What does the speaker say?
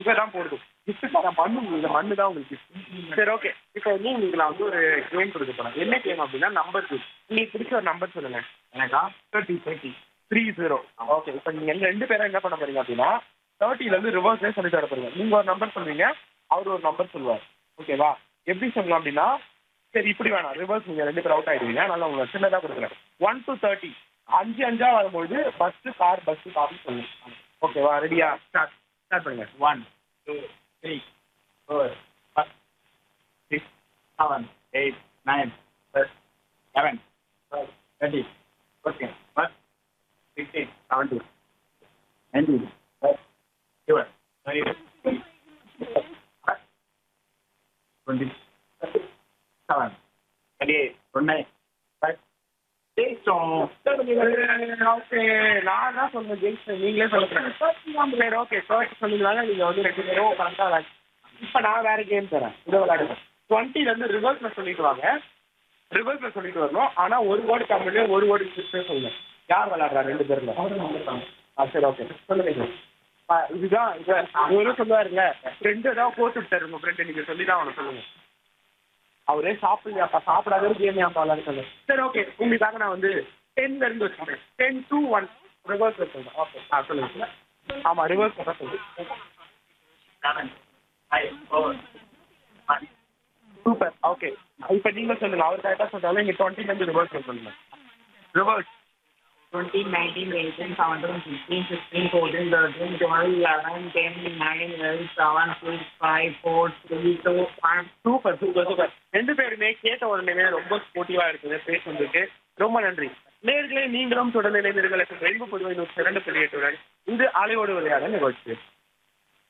இதான் போடுது கிஃப்ட் தர மண்ணு இந்த மண்ணு தான் உங்களுக்கு gift. சரி ஓகே இப்போ வந்து உங்களுக்கு நான் வந்து ஒரு கேம் கொடுக்க போறேன் என்ன கேம் அப்படின்னா நம்பர் கேம் உங்களுக்கு பிடிச்ச ஒரு நம்பர் சொல்லுங்க எனக்கா thirty thirty three zero okay இப்போ நீங்க ரெண்டு பேரும் என்ன பண்ண போறீங்க அப்படின்னா தேர்ட்டில இருந்து ரிவர்ஸ்லேயே சொல்லி தர போறீங்க நீங்க ஒரு நம்பர் சொல்றீங்க அவர் ஒரு நம்பர் சொல்லுவார் ஓகேவா எப்படி சொல்லலாம் அப்படின்னா சரி இப்படி வேணாம் ரிவர்ஸ் நீங்க ரெண்டு பேரும் அவுட் ஆயிடுவீங்க அதனால உங்களுக்கு சின்னதா கொடுக்குறேன் ஒன் டு தேர்ட்டி அஞ்சு அஞ்சா வரும்போது பஸ் கார் பஸ் கார்னு சொல்லுங்க ஓகேவா ரெடியா ஸ்டார்ட் ஸ்டார்ட் பண்ணுங்க one two three four five six seven eight nine eleven thirty fourteen first sixteen seventeen nineteen twelve twenty seven twenty eight twenty five ஜெயிச்சோம் okay நான் தான் சொன்னேன் ஜெயிச்சேன் நீங்களே சொல்லுங்க சரி ஓகே ஃபர்ஸ்ட் சொன்னீங்கனால நீங்க வந்து ரெண்டு பேரும் கரெக்டாக விளாடு இப்போ நான் வேற கேம் தரேன் இதை விளையாடுங்க டுவெண்ட்டில இருந்து ரிவர்ஸ்ல சொல்லிட்டு வாங்க ரிவர்ஸ்ல சொல்லிட்டு வரணும் ஆனா ஒரு வேர்டு தமிழ்லயும் ஒரு வேர்டு இங்கிலீஷ்லயும் சொல்லுங்க யார் விளையாடுறா ரெண்டு பேர்ல ஆ சரி ஓகே சொல்லுங்க ஆ, இதுதான் இது இவரும் சொல்லுவாருங்க ஃப்ரெண்டு ஏதாவது கோர்ஸ் விட்டாரு உங்க ஃப்ரெண்டு நீங்க சொல்லி தான் அவனை சொல்லுங்க அவரே சாப்பிடலையாப்பா சாப்பிடாத கேம் ஏன்ப்பா விளையாட சொல்லு சரி ஓகே உங்களுக்காக நான் வந்து டென்ல இருந்து வச்சுக்கிறேன் டென் டூ ஒன் ரிவர்ஸ் சொல்றேன் ஓகே ஆ சொல்லுங்க ஆமா ரிவர்ஸ் தான் சொல்லுங்க seven five four one super okay இப்போ நீங்க சொல்லுங்க அவர் கரெக்டாக சொல்றாலும் நீங்க டுவெண்ட்டில இருந்து ரிவர்ஸ் சொல்லுங்க ரிவர்ஸ் 20, 19, 18, 17, 16, 15, 14, 13, 12, 11, 10, 9, 11, 7, 6, 5, 4, 3, 2, 1. சூப்பர் சூப்பர் சூப்பர் ரெண்டு பேருமே கேட்ட உடனே ரொம்ப ஸ்போர்ட்டிவா இருக்குது பேசுறதுக்கு ரொம்ப நன்றி நேர்களே நீங்களும் தொடர்ந்து இணைந்தீர்கள் ரெயின்போ புதுவை நூற்றி இரண்டு புள்ளி எட்டுடன் இது அலையோடு விளையாட நிகழ்ச்சி